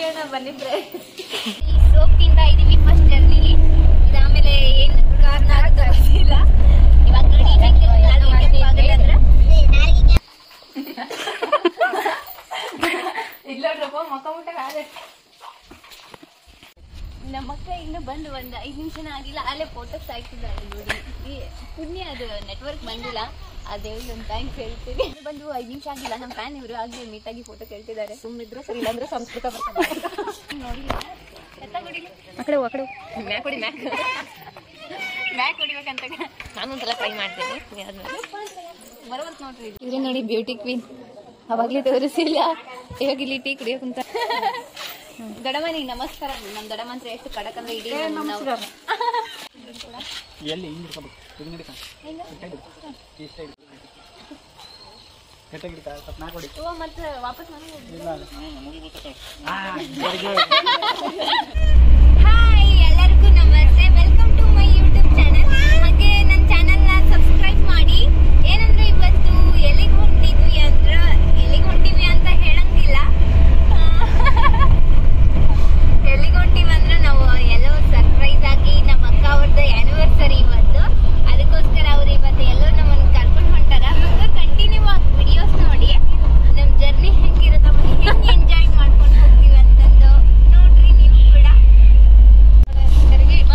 ಕುಡಿಯೋಣ ಬನ್ನಿ ಈ ಸೋಪ್ ತಿಂತಾ ಇದೀವಿ ಫಸ್ಟ್ ಜರ್ನಿಲಿ ಇದಾದ್ಮೇಲೆ ಏನ್ ಕಾರಣ ಆಗುತ್ತೋ ಗೊತ್ತಿಲ್ಲ ಇವಾಗ ನೋಡಿ ನಾಲ್ಗೆ ಆಗುತ್ತೆ ಅಂದ್ರೆ ಇಲ್ಲೋಡ್ರಪ್ಪ ಮಕ್ಕ ಮುಟ್ಟ ಆದ್ರೆ ನಮ್ಮ ಅಕ್ಕ ಇನ್ನು ಬಂದು ಒಂದ್ ಐದ್ ನಿಮಿಷನ ಆಗಿಲ್ಲ ಅಲ್ಲೇ ಫೋಟೋಸ್ ಹಾಕಿದ್ದಾಳೆ ನೋಡಿ ಈ ಪುಣ್ಯ ಅದು ನೆಟ್ವರ್ಕ್ ಬಂದಿಲ್ಲ ಆ ದೇವ್ರಿಗೆ ಒಂದು ಥ್ಯಾಂಕ್ಸ್ ಹೇಳ್ತೀನಿ ಬಂದು ಐದ್ ನಿಮಿಷ ಆಗಿಲ್ಲ ನಮ್ಮ ಫ್ಯಾನ್ ಇವರು ಆಗ್ಲೇ ಮೀಟ್ ಆಗಿ ಫೋಟೋ ಕೇಳ್ತಿದ್ದಾರೆ ಸುಮ್ಮಿದ್ರು ಸರಿ ಇಲ್ಲಾಂದ್ರೆ ಸಂಸ್ಕೃತ ಬರ್ತದೆ ನೋಡಿಲ್ಲ ಎತ್ತ ಕುಡಿಲಿ ಆ ಕಡೆ ಆ ಕಡೆ ಮ್ಯಾಕ್ ಹೊಡಿ ಮ್ಯಾಕ್ ಮ್ಯಾಕ್ ಹೊಡಿಬೇಕಂತ ನಾನು ಒಂದ್ಸಲ ಟ್ರೈ ಮಾಡ್ತೀನಿ ಆದ್ಮೇಲೆ ಬರುವಂತ ನೋಡ್ರಿ ಇದು. ಇದ್ರೆ ನೋಡಿ ಬ್ಯೂಟಿ ಕ್ವೀನ್ ಅವಾಗ್ಲೇ ತೋರಿಸಿಲ್ಲ ಇವಾಗ ಇಲ್ಲಿ ಟೀ ಕುಡಿಯೋಕಂತ ದೊಡಮನಿಗೆ ನಮಸ್ಕಾರ ನಮ್ಮ ದೊಡಮ ಅಂದ್ರೆ ಎಷ್ಟು ಕಡಕ್ ಅಂದ್ರೆ ಇಡೀ ನಾವು ಎಲ್ಲಿ ಹಿಂಗೆ ಹಿಡ್ಕೋಬೇಕು ಹಿಂಗೆ ಹಿಡ್ಕ ಈ ಸೈಡ್ ಕೆಟ್ಟ ಗಿಡಕ ಸ್ವಲ್ಪ ನಾಲ್ಕು ಹೊಡಿ ಇವಾಗ ಮತ್ತೆ ವಾಪಸ್ ಮನೆಗೆ ಇಲ್ಲ ಆ, ಇವರಿಗೆ ಹಾಯ್ ಎಲ್ಲರಿಗೂ ನಮಸ್ತೆ welcome to my YouTube channel ಹಾಗೆ ನನ್ನ ಚಾನಲ್ನ ಸಬ್ಸ್ಕ್ರೈಬ್ ಮಾಡಿ ಏನಂದ್ರೆ ಇವತ್ತು ಎಲ್ಲಿಗೆ ಹೊಂಟಿದ್ವಿ ಅಂದ್ರ ಎಲ್ಲಿಗೆ ಹೊಂಟಿವಿ ಅಂತ ಹೇಳಂಗಿಲ್ಲ ಎಲ್ಲಿಗೆ ಹೊಂಟಿವಿ ಅಂದ್ರೆ ನಾವು ಎಲ್ಲೋ ಸರ್ಪ್ರೈಸ್ ಆಗಿ ನಮ್ಮ ಅಕ್ಕ ಅವ್ರದ್ದು ಆನಿವರ್ಸರಿ ಇವತ್ತು ಅದಕ್ಕೋಸ್ಕರ ಅವ್ರು ಇವತ್ತು ಎಲ್ಲೋ ನಮ್ಮನ್ನ ಕರ್ಕೊಂಡು ಹೊಂಟಾರ ಹಂಗ ಕಂಟಿನ್ಯೂ ಆಗಿ ವಿಡಿಯೋಸ್ ನೋಡಿ ನಮ್ಮ ಜರ್ನಿ ಹೆಂಗಿರುತ್ತೆ ಮತ್ತೆ ಹೆಂಗೆ ಎಂಜಾಯ್ ಮಾಡ್ಕೊಂಡು ಹೋಗ್ತೀವಿ ಅಂತಂದು ನೋಡ್ರಿ ನೀವು ಕೂಡ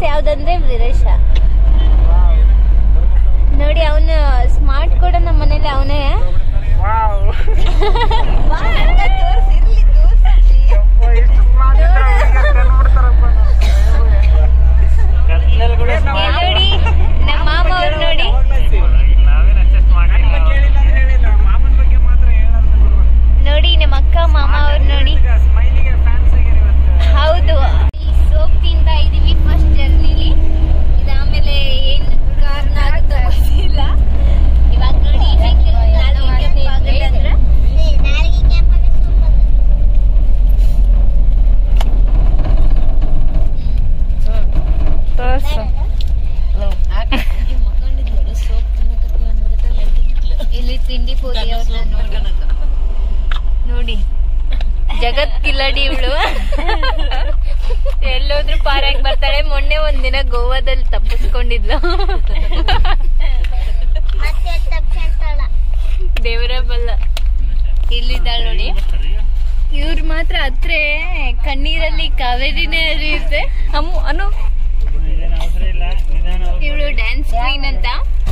ಪ್ಲೇಸ್ ಯಾವ್ದಂದ್ರೆ ವಿರೇಶ ನೋಡಿ ಅವನು ಸ್ಮಾರ್ಟ್ ಕೂಡ ನಮ್ಮ ಮನೇಲಿ ಅವನೇ ನೋಡಿ ನಮ್ಮ ಮಾಮ ಅವ್ರು ನೋಡಿ ನೋಡಿ ನಮ್ಮ ಅಕ್ಕ ಮಾಮ ಅವ್ರು ನೋಡಿ ಹೌದು ಸೋಪ್ ತಿಂತಾ ಇದೀವಿ ಫಸ್ಟ್ ಜರ್ನಿಲಿ ಇದಾದ್ಮೇಲೆ ಏನ್ ಕಾರಣ ಆಗುತ್ತೋ ಗೊತ್ತಿಲ್ಲ ಇವಾಗ ನೋಡಿ ಹೆಂಗೆ ನಾಲ್ಗೆ ಕೆಂಪ್ ಆಗುತ್ತೆ ಅಂದ್ರೆ ಇಲ್ಲಿ ತಿಂಡಿ ಪೂರಿ ಅವ್ರನ್ನ ನೋಡಿ ನೋಡಿ ಜಗತ್ ಕಿಲ್ಲಡಿ ಇವಳು ಎಲ್ಲೋದ್ರೂ ಪಾರಾಗಿ ಬರ್ತಾಳೆ ಮೊನ್ನೆ ಒಂದಿನ ಗೋವಾದಲ್ಲಿ ತಪ್ಪಿಸ್ಕೊಂಡಿದ್ಲು ದೇವರ ಬಲ್ಲ ಇಲ್ಲಿದ್ದಾಳೆ ನೋಡಿ ಇವ್ರು ಮಾತ್ರ ಹತ್ರ ಕಣ್ಣೀರಲ್ಲಿ ಕಾವೇರಿನೇ ಹರಿಯುತ್ತೆ ಅಮ್ಮು ಅನು ಇವಳು ಡ್ಯಾನ್ಸ್ ಕ್ವೀನ್ ಅಂತ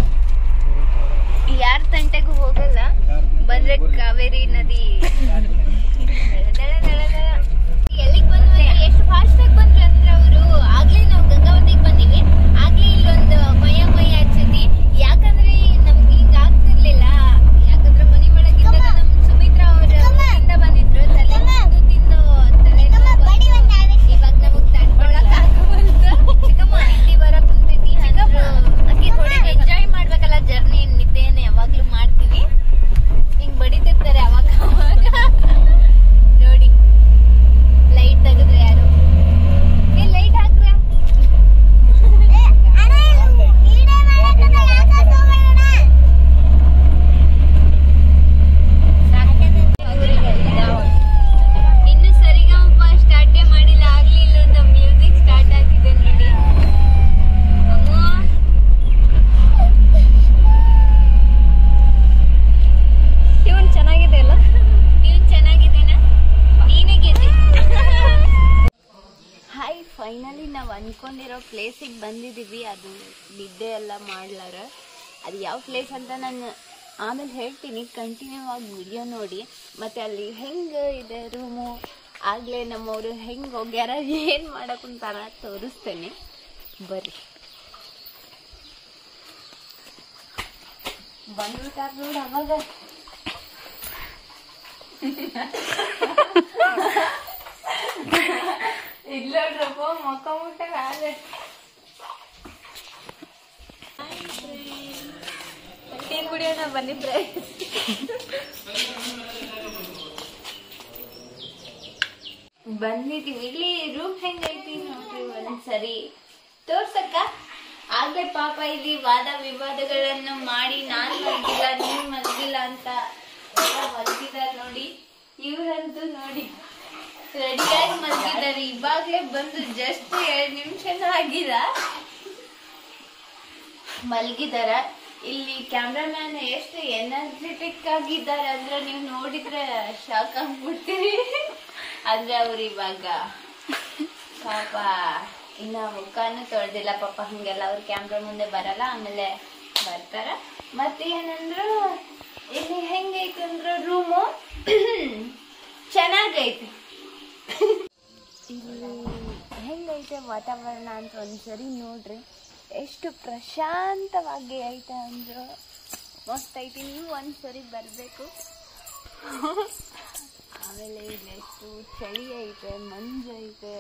ಯಾರ ತಂಟೆಗೂ ಹೋಗಲ್ಲ ಬಂದ್ರೆ ಕಾವೇರಿ ನದಿ ದಳ ದಳ ದಳ. ಎಲ್ಲಿಗ್ ಬಂದ್ವಿ ಎಷ್ಟು ಫಾಸ್ಟ್ ಆಗಿ ಬಂದ್ರು ಅಂದ್ರೆ ಅವರು ಆಗ್ಲೇ ನಾವು ಗಂಗಾವತಿಗೆ ಬಂದಿವಿ ಆಗ್ಲೇ ಇಲ್ಲೊಂದು ಕೊಯ್ಯ ಕೊಯ್ಯ ಹಚ್ಚಿದ್ವಿ ಯಾಕಂದ್ರೆ ನಮ್ಗೆ ಹಿಂಗ ಆಗ್ತಿರ್ಲಿಲ್ಲ ಯಾಕಂದ್ರೆ ಮನಿ ಒಳಗಿದ್ದಾಗ ನಮ್ ಸುಮಿತ್ರಾ ಅವ್ರ ಊರಿಂದ ಬಂದಿದ್ರು ತಲೆ ತಿಂದು ತಿಂದು ತಲೆ ಇವಾಗ ನಮಗ್ ತಡ್ಕೊಳಕ್ ಆಗವಲ್ದು ಚಿಕ್ಕಮ್ಮ ನಿದ್ದೆ ಬರಕ್ ಕುಂತೈತಿ ಅಂದ್ರು ಅಕ್ಕಿ ಹೊಡೆಗೆ ಎಂಜಾಯ್ ಮಾಡ್ಬೇಕಲ್ಲ ಜರ್ನಿ ನಿದ್ದೆನ ಯಾವಾಗ್ಲೂ ಮಾಡ್ತೀವಿ ಹಿಂಗ್ ಬಡಿತಿರ್ತಾರೆ ಅವಾಗ ಅವಾಗ ನೋಡಿ ಲೈಟ್ ತೆಗೆದ್ರೆ ಯಾರು ಏ ಲೈಟ್ ಹಾಕ್ರೆ ಇನ್ನು ಸರಿಗಮಪ ಸ್ಟಾರ್ಟೇ ಮಾಡಿಲ್ಲ ಆಗ್ಲಿ ಇಲ್ಲೊಂದು ಮ್ಯೂಸಿಕ್ ಸ್ಟಾರ್ಟ್ ಆಗಿದೆ ನೋಡಿ ಅಮ್ಮು ಟ್ಯೂನ್ ಚೆನ್ನಾಗಿದೆ ಅಲ್ಲ ಟ್ಯೂನ್ ಚೆನ್ನಾಗಿದೆನಾ ನೀನೇ ಗೆದ್ದೆ ಹಾಯ್ ಫೈನಲಿ ನಾವು ಅನ್ಕೊಂಡಿರೋ ಪ್ಲೇಸಿಗೆ ಬಂದಿದ್ದೀವಿ ಅದು ನಿದ್ದೆ ಎಲ್ಲ ಮಾಡ್ಲಾರ ಅದು ಯಾವ ಪ್ಲೇಸ್ ಅಂತ ನಾನು ಆಮೇಲೆ ಹೇಳ್ತೀನಿ ಕಂಟಿನ್ಯೂ ಆಗಿ ವಿಡಿಯೋ ನೋಡಿ ಮತ್ತೆ ಅಲ್ಲಿ ಹೆಂಗೆ ಇದೆ ರೂಮು ಆಗ್ಲೇ ನಮ್ಮವರು ಹೆಂಗೆ ಹೋಗ್ಯಾರ ಏನು ಮಾಡಕ್ಕಂತಾರ ತೋರಿಸ್ತೇನೆ ಬರ್ರಿ ಬಂದ್ಬಿಟ್ಟಾರ ನೋಡಿ ಅವಾಗ ಇಲ್ಲೋಡ್ರಪ್ಪ ಮಕ್ಕ ಮುಟ್ಟ ಟೀ ಕುಡಿಯೋಣ ಬಂದಿದ್ರೆ ಬಂದಿದೀವಿ ಇಲ್ಲಿ ರೂಮ್ ಹೆಂಗೈತಿ ನೋಡ್ರಿ ಒಂದ್ಸರಿ ತೋರ್ಸಕ್ಕ ಆಗ್ಲೇ ಪಾಪ ಇಲ್ಲಿ ವಾದ ವಿವಾದಗಳನ್ನು ಮಾಡಿ ನಾನ್ ಮಲ್ಗಿಲ್ಲ ನೀವ್ ಮಲ್ಗಿಲ್ಲ ಅಂತ ಎಲ್ಲ ಮಲ್ಗಿದಾರ ನೋಡಿ ಇವ್ರಂತೂ ನೋಡಿ ರೆಡಿಯಾಗಿ ಮಲ್ಗಿದ್ದಾರೆ ಇವಾಗ್ಲೇ ಬಂದು ಜಸ್ಟ್ ಎರಡ್ ನಿಮಿಷನೂ ಆಗಿಲ್ಲ ಮಲ್ಗಿದಾರ ಇಲ್ಲಿ ಕ್ಯಾಮ್ರಾಮ್ಯಾನ್ ಎಷ್ಟು ಎನರ್ಜೆಟಿಕ್ ಆಗಿದ್ದಾರೆ ಅಂದ್ರೆ ನೀವು ನೋಡಿದ್ರೆ ಶಾಕ್ ಆಗ್ಬಿಡ್ತೀರಿ ಆದ್ರೆ ಅವ್ರು ಇವಾಗ ಪಾಪ ಇನ್ನ ಮುಖಾನು ತೊಳ್ದಿಲ್ಲ ಪಾಪ ಹಂಗೆಲ್ಲ ಅವ್ರ ಕ್ಯಾಮ್ರಾ ಮುಂದೆ ಬರಲ್ಲ ಆಮೇಲೆ ಬರ್ತಾರ ಮತ್ತೆ ಏನಂದ್ರು ಇಲ್ಲಿ ಹೆಂಗೈತೆ ಅಂದ್ರ ರೂಮು ಚೆನ್ನಾಗೈತಿ ಇಲ್ಲಿ ಹೆಂಗೈತೆ ವಾತಾವರಣ ಅಂತ ಒಂದ್ಸರಿ ನೋಡ್ರಿ ಎಷ್ಟು ಪ್ರಶಾಂತವಾಗಿ ಐತೆ ಅಂದ್ರೆ ಮಸ್ತ್ ಐತಿ ನೀವು ಒಂದ್ಸರಿ ಬರಬೇಕು ಆಮೇಲೆ ಇಲ್ಲಿ ಎಷ್ಟು ಚಳಿ ಐತೆ ಮಂಜು ಐತೆ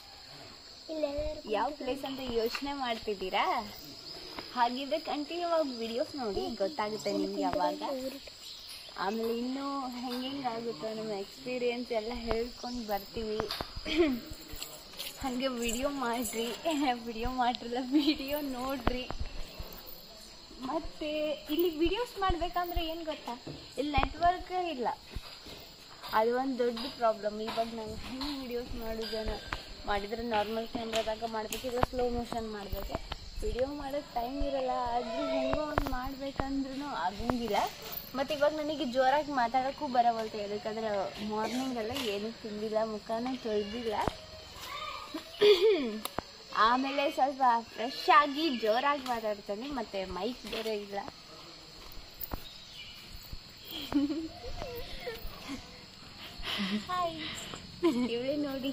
ಯಾವ ಪ್ಲೇಸ್ ಅಂತ ಯೋಚನೆ ಮಾಡ್ತಿದ್ದೀರಾ ಹಾಗಿದ್ರೆ ಕಂಟಿನ್ಯೂ ಆಗಿ ವಿಡಿಯೋಸ್ ನೋಡಿ ಗೊತ್ತಾಗುತ್ತೆ ನಿಮ್ಗೆ ಅವಾಗ ಆಮೇಲೆ ಇನ್ನೂ ಹೆಂಗೆ ಆಗುತ್ತೋ ನಮ್ಮ ಎಕ್ಸ್ಪೀರಿಯನ್ಸ್ ಎಲ್ಲ ಹೇಳ್ಕೊಂಡು ಬರ್ತೀವಿ ಹಾಗೆ ವಿಡಿಯೋ ಮಾಡ್ರಿ ವಿಡಿಯೋ ಮಾಡ್ರಲ್ಲ ವಿಡಿಯೋ ನೋಡ್ರಿ ಮತ್ತೆ ಇಲ್ಲಿ ವಿಡಿಯೋಸ್ ಮಾಡ್ಬೇಕಂದ್ರೆ ಏನು ಗೊತ್ತಾ ಇಲ್ಲಿ ನೆಟ್ವರ್ಕ್ ಇಲ್ಲ ಅದು ಒಂದು ದೊಡ್ಡ ಪ್ರಾಬ್ಲಮ್ ಇವಾಗ ನಾವು ಹೆಂಗೆ ವಿಡಿಯೋಸ್ ಮಾಡೋದನ್ನ ಮಾಡಿದ್ರೆ ನಾರ್ಮಲ್ ಕ್ಯಾಮ್ರಾದಾಗ ಮಾಡ್ಬೇಕಿದ್ರೆ ಸ್ಲೋ ಮೋಷನ್ ಮಾಡಬೇಕು ವಿಡಿಯೋ ಮಾಡೋಕ್ಕೆ ಟೈಮ್ ಇರಲ್ಲ ಆದ್ರೂ ಹೆಂಗೋ ಒಂದು ಮಾಡ್ಬೇಕಂದ್ರೂ ಆಗಂಗಿಲ್ಲ ಮತ್ತು ಇವಾಗ ನನಗೆ ಜೋರಾಗಿ ಮಾತಾಡೋಕ್ಕೂ ಬರವಲ್ತು ಯಾಕಂದ್ರೆ ಮಾರ್ನಿಂಗ್ ಎಲ್ಲ ಏನೂ ತಿಂದಿಲ್ಲ ಮುಖನೂ ತೊಳೆದಿಲ್ಲ ಆಮೇಲೆ ಸ್ವಲ್ಪ ಫ್ರೆಶ್ ಆಗಿ ಜೋರಾಗಿ ಮಾತಾಡ್ತಾನೆ ಮತ್ತೆ ಮೈಕ್ ಬೇರೆ ಇಲ್ಲ ಇವಳೇ ನೋಡಿ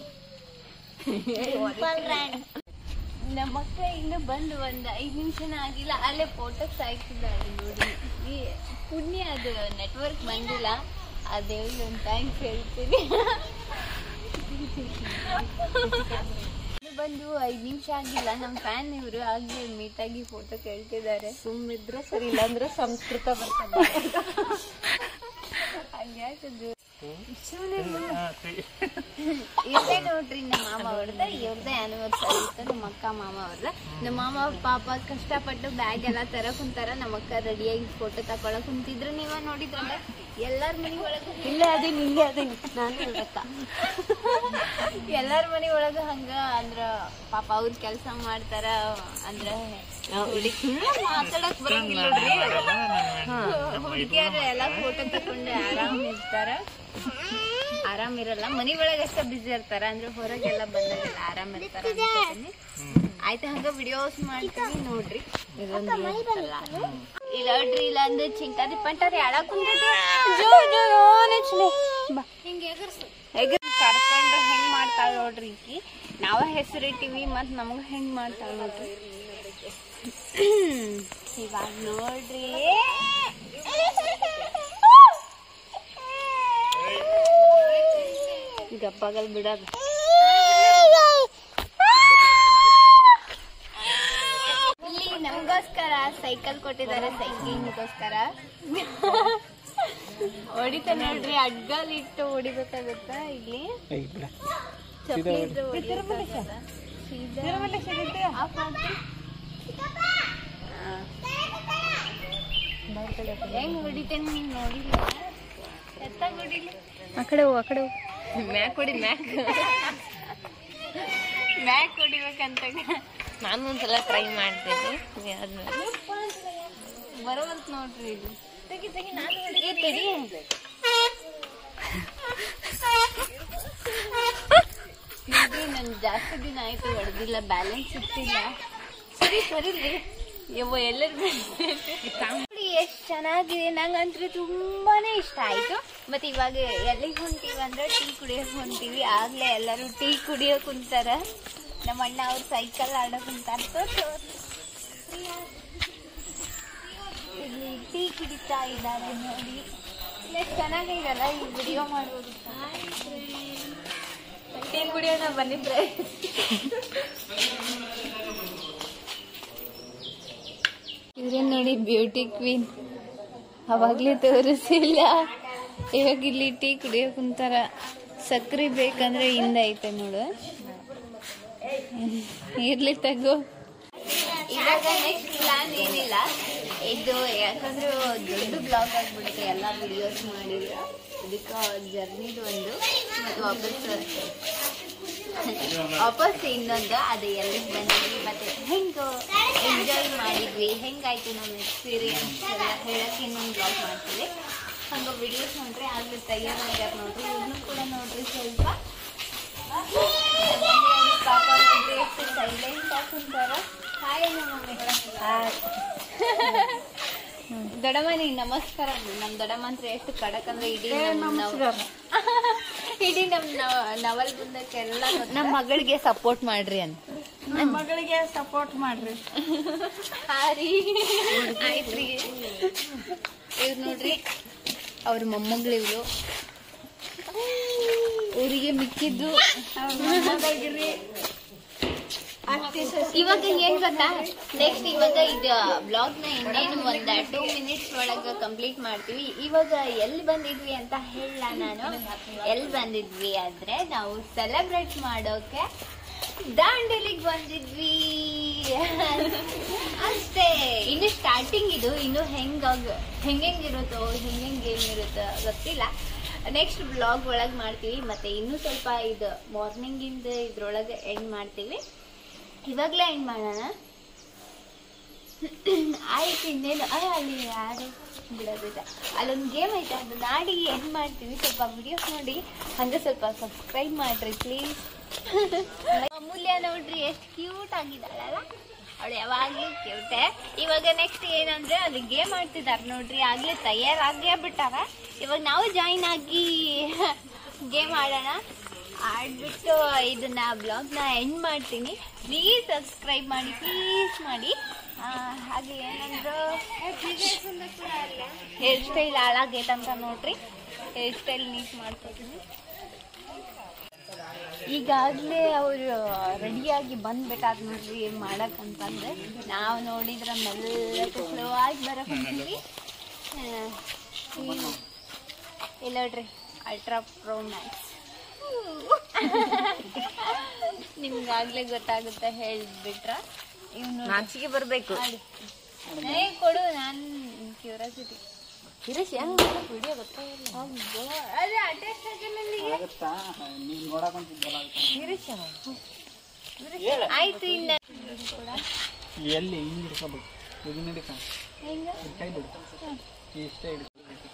ನಮ್ಮ ಅಕ್ಕ ಇನ್ನು ಬಂದು ಒಂದು ಐದು ನಿಮಿಷನ ಆಗಿಲ್ಲ ಅಲ್ಲೇ ಫೋಟೋಸ್ ಹಾಕಿದ್ದಾಳೆ ನೋಡಿ ಈ ಪುಣ್ಯ ಅದು ನೆಟ್ವರ್ಕ್ ಬಂದಿಲ್ಲ ಆ ದೇವ್ರಿಗೆ ಒಂದು ಥ್ಯಾಂಕ್ಸ್ ಹೇಳ್ತೀನಿ ಇನ್ನು ಬಂದು ಐದು ನಿಮಿಷ ಆಗಿಲ್ಲ ನಮ್ಮ ಫ್ಯಾನ್ ಇವರು ಆಗ್ಲೇ ಮೀಟ್ ಆಗಿ ಫೋಟೋ ಕೇಳ್ತಿದ್ದಾರೆ ಸುಮ್ಮಿದ್ರೆ ಸರಿ ಇಲ್ಲಾಂದ್ರೆ ಸಂಸ್ಕೃತ ಬರ್ತದೆ ಹಂಗಾಕದು ಇದೇ ನೋಡ್ರಿ ನಮ್ಮ ಮಾಮ ಅವ್ರದ್ದು ಇವ್ರದ್ದೇ ಆನಿವರ್ಸರಿ ಇತ್ತು ನಮ್ಮ ಅಕ್ಕ ಮಾಮ ಅವ್ರದ್ದು ನಮ್ಮ ಮಾಮ ಪಾಪ ಕಷ್ಟಪಟ್ಟು ಬ್ಯಾಗ್ ಎಲ್ಲ ತರ ಕುಂತಾರ ನಮ್ಮ ಅಕ್ಕ ರೆಡಿಯಾಗಿ ಫೋಟೋ ತಕೊಳಕ್ ಕುಂತಿದ್ರು ನೀವ ನೋಡಿದ್ರಲ್ಲ ಎಲ್ಲಾರ ಮನಿ ಒಳಗ ಇಲ್ಲೇ ಅದೇನಿ ಇಲ್ಲೇ ಅದೇನಿ ನಾನು ಹೇಳ್ಬೇಕ ಎಲ್ಲಾರ ಮನಿ ಒಳಗ ಹಂಗ ಅಂದ್ರ ಪಾಪ ಅವ್ರ ಕೆಲಸ ಮಾಡ್ತಾರ ಅಂದ್ರ ಮಾತಾಡಕ್ ಬರಂಗಿಲ್ಲ ಹುಡುಗಿಯರು ಎಲ್ಲ ಫೋಟೋ ತಕೊಂಡು ಆರಾಮ್ ಇರ್ತಾರ ಆರಾಮ್ ಇರಲ್ಲ ಮನಿ ಒಳಗೆ ಅಷ್ಟೇ ಬಿಸಿ ಇರ್ತಾರ ಅಂದ್ರೆ ಹೊರಗೆಲ್ಲ ಬಂದಾಗೆಲ್ಲ ಆರಾಮ್ ಇರ್ತಾರ ಅನ್ಕೋತೀನಿ ಆಯ್ತು ಹಂಗ ವಿಡಿಯೋಸ್ ಮಾಡ್ತೀವಿ ನೋಡ್ರಿ ಇದೊಂದು ಇರುತ್ತಲ್ಲ. ಇಲ್ಲ ನೋಡ್ರಿ ಇಲ್ಲ ಅಂದ್ರೆ ಚಿಂಟಾರಿ ಪಂಟಾರಿ ಆಡಕ್ ಹೇಗೆ ಕರ್ಕೊಂಡು ಹೆಂಗ್ ಮಾಡ್ತಾಳ ನೋಡ್ರಿ ಈಕಿ ನಾವ ಹೆಸರಿಟ್ಟಿವಿ ಮತ್ ನಮಗ ಹೆಂಗ್ ಮಾಡ್ತಾಳ ನೋಡ್ರಿ ಇವಾಗ ನೋಡ್ರಿ ಗಪ್ಪಾಗಲ್ ಬಿಡೋದು ಇಲ್ಲಿ ನಮಗೋಸ್ಕರ ಸೈಕಲ್ ಕೊಟ್ಟಿದ್ದಾರೆ ಸೈಕ್ಲಿಂಗ್ಗೋಸ್ಕರ ಹೊಡಿತಾ ನೋಡ್ರಿ ಅಡ್ಗಲ್ ಇಟ್ಟು ಹೊಡಿಬೇಕಾಗತ್ತ ಇಲ್ಲಿ ಏಯ್ ಬಿಡ ಚಪ್ಪಲಿ ಇದ್ರೆ ಹೊಡಿಯಕ್ಕಾಗಲ್ಲ. ಸೀದಾ ಆಫ್ ಮಾಡ್ತಿ? ಹಾ. ಹೆಂಗ್ ಹೊಡಿತೇನೆ ನೀನ್ ನೋಡಿಲ್ಲ ಎತ್ತಾಗ ಹೊಡಿಲಿ ಆ ಕಡೆ ಹೋಗು ಆ ಕಡೆ ಹೋಗು ಮ್ಯಾಕ್ ಹೊಡಿ ಮ್ಯಾಕ್ ಮ್ಯಾಕ್ ಹೊಡಿಬೇಕಂತ ನಾನು ಒಂದ್ಸಲ ಟ್ರೈ ಮಾಡ್ತೀನಿ ಆದ್ಮೇಲೆ ಬರೋವಂತ ನೋಡ್ರಿ ಇದು ತೆಗಿ ತೆಗಿ ನಾನು ಏ ತೆಗಿ ನೋಡ್ರಿ ನನ್ ಜಾಸ್ತಿ ದಿನ ಆಯ್ತು ಹೊಡೆದಿಲ್ಲ ಬ್ಯಾಲೆನ್ಸ್ ಸಿಗ್ತಿಲ್ಲ ಸರಿ ಸರಿಲಿ ಯವ್ವ ಎಲ್ಲರೂ ನೋಡಿ ಎಷ್ಟು ಚೆನ್ನಾಗಿದೆ ನಂಗಂತೂ ತುಂಬಾನೇ ಇಷ್ಟ ಆಯ್ತು ಮತ್ತೆ ಇವಾಗ ಎಲ್ಲಿಗೆ ಹೊಂಟೀವಿ ಅಂದ್ರೆ ಟೀ ಕುಡಿಯೋಕೆ ಹೊಂಟೀವಿ ಆಗ್ಲೇ ಎಲ್ಲರೂ ಟೀ ಕುಡಿಯೋಕೆ ಕುಂತಾರ ನಮ್ಮ ಅಣ್ಣ ಅವ್ರು ಸೈಕಲ್ ಆಡೋಕೆ ಕುಂತಾರ ಇಲ್ಲಿ ಟೀ ಕುಡಿತಾ ಇದ್ದಾರೆ ನೋಡಿ ಎಷ್ಟು ಚೆನ್ನಾಗಿದೆಲ್ಲ ಈ ವಿಡಿಯೋ ಮಾಡೋದು ಟೀ ಕುಡಿಯೋಣ ಬಂದಿದ್ರೆ ಇವ್ರೇನ್ ನೋಡಿ ಬ್ಯೂಟಿ ಕ್ವೀನ್ ಅವಾಗ್ಲೇ ತೋರಿಸಿಲ್ಲ ಇವಾಗ ಇಲ್ಲಿ ಟೀ ಕುಡಿಯೋಕೆ ಕುಂತಾರ ಸಕ್ರೆ ಬೇಕಂದ್ರೆ ಹಿಂದೆ ಐತೆ ನೋಡು ಇರ್ಲಿ ತಗೋ ಇವಾಗ ನೆಕ್ಸ್ಟ್ ಪ್ಲಾನ್ ಏನಿಲ್ಲ ಇದು ಯಾಕಂದ್ರೆ ದೊಡ್ಡ ಬ್ಲಾಗ್ ಆಗ್ಬಿಡುತ್ತೆ ಎಲ್ಲ ವಿಡಿಯೋಸ್ ಮಾಡಿದ್ರೆ ಇದಕ್ಕೆ ಜರ್ನಿದು ಒಂದು ಮತ್ತು ವಾಪಸ್ ವಾಪಸ್ ಇನ್ನೊಂದು ಅದು ಎಲ್ಲಿಗೆ ಬಂದಿದ್ವಿ ಮತ್ತೆ ಹೆಂಗೆ ಎಂಜಾಯ್ ಮಾಡಿದ್ವಿ ಹೆಂಗಾಯ್ತು ನಮ್ಮ ಎಕ್ಸ್ಪೀರಿಯನ್ಸ್ ಎಲ್ಲ ಹೇಳಕ್ಕೆ ಇನ್ನೊಂದು ಬ್ಲಾಗ್ ಮಾಡ್ತೀವಿ ಹಂಗೆ ವಿಡಿಯೋಸ್ ನೋಡ್ರಿ ಆಗ್ಲಿ ತಯಾರಾಗ್ಯಾರ ನೋಡ್ರಿ ಇವ್ರನ್ನೂ ಕೂಡ ನೋಡ್ರಿ ಸ್ವಲ್ಪ ಪಾಪ ನೋಡ್ರಿ ಎಷ್ಟು ಸೈಲೆಂಟ್ ಆಗಿ ಕುಂತಾರ ಹಾಯ್ ಮಮ್ಮಿ ದೊಡಮನಿ ನಮಸ್ಕಾರ ನಮ್ ದೊಡಮ್ಮ ಅಂದ್ರೆ ಎಷ್ಟು ಖಡಕ್ ಅಂದ್ರೆ ಇಡೀ ನಮ್ ನವ- ಇಡೀ ನಮ್ ನವ- ನವಲ್ ಬೃಂದಕ್ಕೆಲ್ಲ ನಮ್ಮ ಮಗಳಿಗೆ ಸಪೋರ್ಟ್ ಮಾಡ್ರಿ ಅಂತ ಮಗಳಿಗೆ ಸಪೋರ್ಟ್ ಮಾಡ್ರಿ ಹಾರಿ ಆಯ್ತ್ರಿ ಇವ್ರು ನೋಡ್ರಿ ಅವ್ರ ಮೊಮ್ಮಗಳು ಇವ್ರು ಊರಿಗೆ ಮಿಕ್ಕಿದ್ದು ಇವಾಗ ಏನ್ ಗೊತ್ತಾ ನೆಕ್ಸ್ಟ್ ಇವಾಗ ಇದು ಬ್ಲಾಗ್ ನ ಇನ್ನೇನು ಒಂದ್ ಟೂ ಮಿನಿಟ್ಸ್ ಒಳಗ ಕಂಪ್ಲೀಟ್ ಮಾಡ್ತೀವಿ ಇವಾಗ ಎಲ್ಲಿ ಬಂದಿದ್ವಿ ಅಂತ ಹೇಳ ನಾನು ಎಲ್ಲಿ ಬಂದಿದ್ವಿ ಅಂದ್ರೆ ನಾವು ಸೆಲೆಬ್ರೇಟ್ ಮಾಡೋಕೆ ದಾಂಡೇಲಿಗೆ ಬಂದಿದ್ವಿ ಅಷ್ಟೇ ಇನ್ನು ಸ್ಟಾರ್ಟಿಂಗ್ ಇದು ಇನ್ನು ಹೆಂಗ ಹೆಂಗಿರುತ್ತೋ ಹೆಂಗ್ ಏನಿರುತ್ತೋ ಗೊತ್ತಿಲ್ಲ ನೆಕ್ಸ್ಟ್ ಬ್ಲಾಗ್ ಒಳಗೆ ಮಾಡ್ತೀವಿ ಮತ್ತೆ ಇನ್ನೂ ಸ್ವಲ್ಪ ಇದು ಮಾರ್ನಿಂಗಿಂದ ಇದ್ರೊಳಗೆ ಎಂಡ್ ಮಾಡ್ತೀವಿ ಇವಾಗಲೇ ಎಂಡ್ ಮಾಡೋಣ ಆಯ್ತು ಇನ್ನೇನು ಅಯ್ಯ ಅಲ್ಲಿ ಯಾರು ಬಿಡೋದಿಲ್ಲ ಅಲ್ಲೊಂದು ಗೇಮ್ ಐತೆ ಅದು ನಾಡಿ ಎಂಡ್ ಮಾಡ್ತೀವಿ ಸ್ವಲ್ಪ ವಿಡಿಯೋಸ್ ನೋಡಿ ಹಂಗೆ ಸ್ವಲ್ಪ ಸಬ್ಸ್ಕ್ರೈಬ್ ಮಾಡ್ರಿ ಪ್ಲೀಸ್ ಅಮೂಲ್ಯ ನೋಡ್ರಿ ಎಷ್ಟು ಕ್ಯೂಟ್ ಆಗಿದ್ದಾಳಲ್ಲ ಅವಳು ಯಾವಾಗ್ಲೂ ಕ್ಯೂಟೆ ಇವಾಗ ನೆಕ್ಸ್ಟ್ ಏನಂದ್ರೆ ಅದು ಗೇಮ್ ಆಡ್ತಿದಾರೆ ನೋಡ್ರಿ ಆಗ್ಲೇ ತಯಾರಾಗೇ ಬಿಟ್ಟಾರ ಇವಾಗ ನಾವು ಜಾಯಿನ್ ಆಗಿ ಗೇಮ್ ಆಡೋಣ ಆಡ್ಬಿಟ್ಟು ಇದನ್ನ ಬ್ಲಾಗ್ನ ಎಂಡ್ ಮಾಡ್ತೀನಿ ಪ್ಲೀಸ್ ಸಬ್ಸ್ಕ್ರೈಬ್ ಮಾಡಿ ಪ್ಲೀಸ್ ಮಾಡಿ ಆ, ಹಾಗೆ ಏನಂದ್ರೆ ಹೇರ್ ಸ್ಟೈಲ್ ಹಾಳಾಗೈತೆ ಅಂತ ನೋಡ್ರಿ ಹೇರ್ ಸ್ಟೈಲ್ ನೀಟ್ ಮಾಡ್ಕೊತೀನಿ ಈಗಾಗಲೇ ಅವರು ರೆಡಿಯಾಗಿ ಬಂದ್ಬಿಟ್ಟಾರ ನೋಡ್ರಿ ಮಾಡಕ್ ಅಂತಂದ್ರೆ ನಾವು ನೋಡಿದ್ರ ಮೆಲ್ಲಕ್ಕೆ ಸ್ಲೋ ಆಗಿ ಬರಕ್ ಹೊಂತೀವಿ ಇಲ್ಲ ನೋಡ್ರಿ ಅಲ್ಟ್ರಾ ಪ್ರೋ ಮ್ಯಾಕ್ಸ್ ನಿಮ್ಗಾಗ್ಲೇ ಗೊತ್ತಾಗುತ್ತೆ ಹೇಳ್ಬಿಟ್ರ ಇವ್ನು ನಾಚಿಕೆ ಬರ್ಬೇಕು ಏ ಕೊಡು ನಾನು ಕ್ಯೂರಿಯಾಸಿಟಿ ಕಿರಿಶ್ ಹೆಂಗ್ ವಿಡಿಯೋ ಗೊತ್ತಾಗಿಲ್ಲ ಅದೇ ಅಟ್ಯಾಚ್ ಆಗಿಲ್ಲ ಅಲ್ಲಿಗೆ. ಆಗುತ್ತಾ ನೀನ್ ನೋಡಕ್ ಒಂದ್ ಕಿರಿಶ್ ಆಯ್ತು ಇನ್ನ ಕೂಡ ಎಲ್ಲಿ ಹಿಂಗ್ ಹಿಡ್ಕೋಬೇಕು ಇದನ್ನ ಹಿಡಿಕ ಹೆಂಗ ಕೈ ಬಿಡು ಇಷ್ಟೇ ಹಿಡಿಕ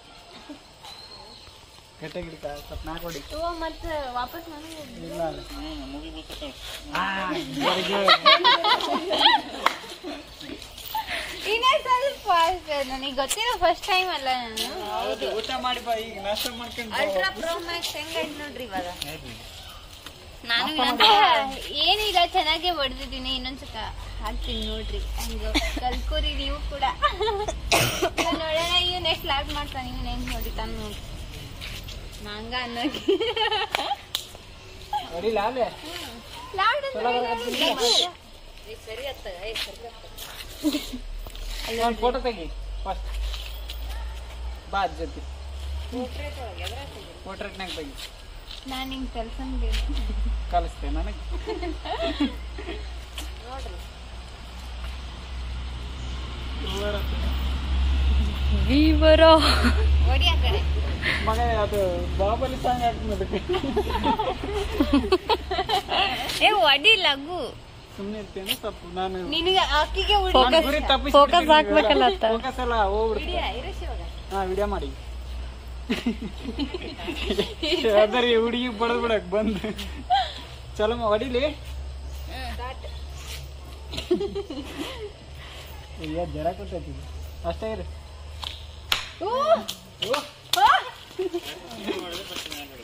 ಗಟ್ಟಿಗೆ ಹಿಡಿಕ ಸ್ವಲ್ಪ ನಾಲ್ಕು ಹೊಡಿ ತಗೋ ಮತ್ತೆ ವಾಪಸ್ ನನಗೆ ಇಲ್ಲ ಅಲ್ಲ ಆ, very good. ಇನ್ನೇ ಸ್ವಲ್ಪ ನನಗೆ ಗೊತ್ತಿರೋ ಫಸ್ಟ್ ಟೈಮ್ ಅಲ್ಲ ನಾನು ಹೌದು ಊಟ ಮಾಡಿ ಬಾ ಈಗ ನಾಷ್ಟ ಮಾಡ್ಕೊಂಡು ಬಾ. ಅಲ್ಟ್ರಾ ಪ್ರೋ ಮ್ಯಾಕ್ಸ್ ಹೆಂಗ್ ನೋಡ್ರಿ ಇವಾಗ ನಾನು ಏನಿಲ್ಲ ಚೆನ್ನಾಗೆ ಹೊಡೆದಿದ್ದೀನಿ ಇನ್ನೊಂದ್ಸಕ ಹಾಕ್ತೀನಿ ನೋಡ್ರಿ ಹಂಗ ಕಲ್ಕೋರಿ ನೀವು ಕೂಡ ಇವಾಗ ನೋಡೋಣ ಇವ್ ನೆಕ್ಸ್ಟ್ ಲಾಡ್ ಮಾಡ್ತಾನೆ ಇವ್ನ ಹೆಂಗ್ ಹೊಡಿತಾನ ನೋಡಿ ನಂಗ ಅನ್ನೋಕೆ ಹೊಡಿಲ್ಲ ಅಲ್ಲೇ ಲಾಡ್ ಒಂದು ಫೋಟೋ ತೆಗಿ ಫಸ್ಟ್ ಬಾ ಅದ್ ಜೊತೆ ಪೋರ್ಟ್ರೇಟ್ನಾಗ ತೆಗಿ ನಾನು ಹಿಂಗ್ ಕಲ್ಸಂಗೆ ಕಲಿಸ್ತೇನೆ ನನಗೆ ವೀವರೋ ಹೊಡಿ ಆ ಕಡೆ ಮಗ ಅದು ಬಾಬಲಿ ಸಾಂಗ್ ಹಾಕ್ತೀನಿ ಅದಕ್ಕೆ ಏ ಹೊಡಿ ಲಘು ಸುಮ್ಮನೆ ಇರ್ತೇನೆ ಸ್ವಲ್ಪ ನಾನು ನಿನಗೆ ಅಕ್ಕಿಗೆ ನಾನು ಗುರಿ ತಪ್ಪಿಸಿ focus ಹಾಕ್ಬೇಕಲ್ಲ ಅತ್ತ. ಫೋಕಸ್ ಎಲ್ಲ ಹೋಗ್ಬಿಡ್ತೀನಿ ಹಾ ವಿಡಿಯೋ ಮಾಡಿ ಅದರಿ ಹುಡುಗಿ ಬಡದ್ ಬಿಡಕ್ ಬಂದು ಚಲೋ ಹೊಡಿಲಿ ಅಯ್ಯ ಜರ ಕೊಟ್ಟೈತಿ ಅಷ್ಟೇ ಇರಿ ಓ.